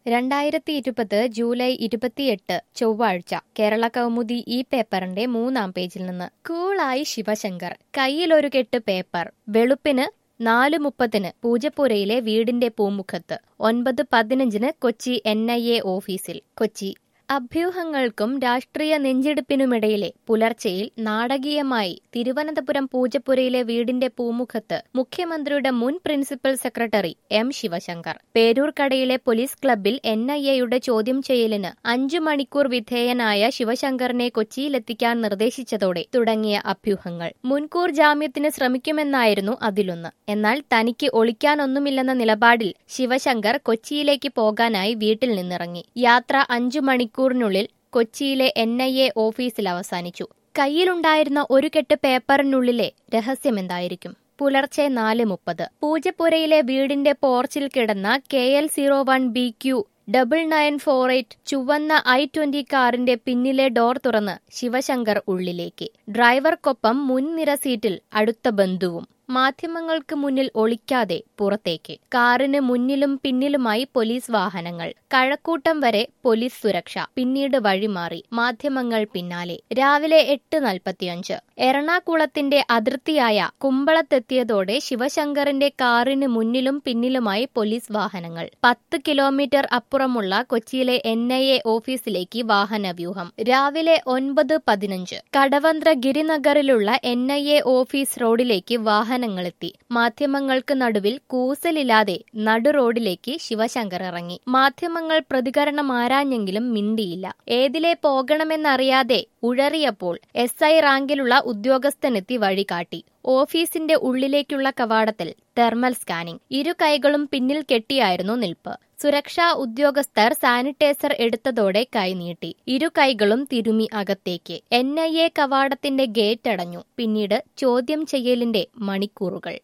രണ്ടായിരത്തി ഇരുപത് ജൂലൈ ഇരുപത്തിയെട്ട് ചൊവ്വാഴ്ച കേരള കൗമുദി ഈ പേപ്പറിന്റെ മൂന്നാം പേജിൽ നിന്ന് കൂളായി ശിവശങ്കർ കയ്യിലൊരു കെട്ട് പേപ്പർ വെളുപ്പിന് നാല് മുപ്പതിന് പൂജപ്പുരയിലെ വീടിന്റെ പൂമുഖത്ത് ഒൻപത് പതിനഞ്ചിന് കൊച്ചി എൻ ഐ എ ഓഫീസിൽ കൊച്ചി അഭ്യൂഹങ്ങൾക്കും രാഷ്ട്രീയ നെഞ്ചെടുപ്പിനുമിടയിലെ പുലർച്ചെയിൽ നാടകീയമായി തിരുവനന്തപുരം പൂജപ്പുരയിലെ വീടിന്റെ പൂമുഖത്ത് മുഖ്യമന്ത്രിയുടെ മുൻ പ്രിൻസിപ്പൽ സെക്രട്ടറി എം ശിവശങ്കർ പേരൂർക്കടയിലെ പോലീസ് ക്ലബ്ബിൽ എൻ ഐ എയുടെ ചോദ്യം ചെയ്യലിന് അഞ്ചു മണിക്കൂർ വിധേയനായ ശിവശങ്കറിനെ കൊച്ചിയിലെത്തിക്കാൻ നിർദ്ദേശിച്ചതോടെ തുടങ്ങിയ അഭ്യൂഹങ്ങൾ മുൻകൂർ ജാമ്യത്തിന് ശ്രമിക്കുമെന്നായിരുന്നു അതിലൊന്ന് എന്നാൽ തനിക്ക് ഒളിക്കാനൊന്നുമില്ലെന്ന നിലപാടിൽ ശിവശങ്കർ കൊച്ചിയിലേക്ക് പോകാനായി വീട്ടിൽ നിന്നിറങ്ങി യാത്ര അഞ്ചു മണിക്കൂറിനുള്ളിൽ കൊച്ചിയിലെ എൻ ഐ എ ഓഫീസിൽ അവസാനിച്ചു കയ്യിലുണ്ടായിരുന്ന ഒരു കെട്ട് പേപ്പറിനുള്ളിലെ രഹസ്യമെന്തായിരിക്കും പുലർച്ചെ നാല് മുപ്പത് പൂജപ്പുരയിലെ വീടിന്റെ പോർച്ചിൽ കിടന്ന K L zero one B Q double nine four eight ചുവന്ന ഐ ട്വന്റി കാറിന്റെ പിന്നിലെ ഡോർ തുറന്ന് ശിവശങ്കർ ഉള്ളിലേക്ക് ഡ്രൈവർക്കൊപ്പം മുൻനിര സീറ്റിൽ അടുത്ത ബന്ധുവും മാധ്യമങ്ങൾക്ക് മുന്നിൽ ഒളിക്കാതെ പുറത്തേക്ക് കാറിന് മുന്നിലും പിന്നിലുമായി പോലീസ് വാഹനങ്ങൾ കഴക്കൂട്ടം വരെ പോലീസ് സുരക്ഷ പിന്നീട് വഴിമാറി മാധ്യമങ്ങൾ പിന്നാലെ രാവിലെ എട്ട് നാൽപ്പത്തിയഞ്ച് എറണാകുളത്തിന്റെ അതിർത്തിയായ കുമ്പളത്തെത്തിയതോടെ ശിവശങ്കറിന്റെ കാറിന് മുന്നിലും പിന്നിലുമായി പോലീസ് വാഹനങ്ങൾ പത്ത് കിലോമീറ്റർ അപ്പുറമുള്ള കൊച്ചിയിലെ എൻ ഐ എ ഓഫീസിലേക്ക് വാഹനവ്യൂഹം രാവിലെ ഒൻപത് പതിനഞ്ച് കടവന്ത്ര ഗിരിനഗറിലുള്ള എൻ ഐ എ ഓഫീസ് റോഡിലേക്ക് വാഹനങ്ങളെത്തി മാധ്യമങ്ങൾക്ക് നടുവിൽ കൂസലില്ലാതെ നടു റോഡിലേക്ക് ശിവശങ്കർ ഇറങ്ങി മാധ്യമങ്ങൾ പ്രതികരണം ആരാഞ്ഞെങ്കിലും മിണ്ടിയില്ല ഏതിലെ പോകണമെന്നറിയാതെ ഉഴറിയപ്പോൾ എസ് ഐ റാങ്കിലുള്ള ഉദ്യോഗസ്ഥനെത്തി വഴികാട്ടി ഓഫീസിന്റെ ഉള്ളിലേക്കുള്ള കവാടത്തിൽ തെർമൽ സ്കാനിംഗ് ഇരു കൈകളും പിന്നിൽ കെട്ടിയായിരുന്നു നിൽപ്പ് സുരക്ഷാ ഉദ്യോഗസ്ഥർ സാനിറ്റൈസർ എടുത്തതോടെ കൈനീട്ടി ഇരു കൈകളും തിരുമി അകത്തേക്ക് എൻ ഐ എ കവാടത്തിന്റെ ഗേറ്റ് അടഞ്ഞു പിന്നീട് ചോദ്യം ചെയ്യലിന്റെ മണിക്കൂറുകൾ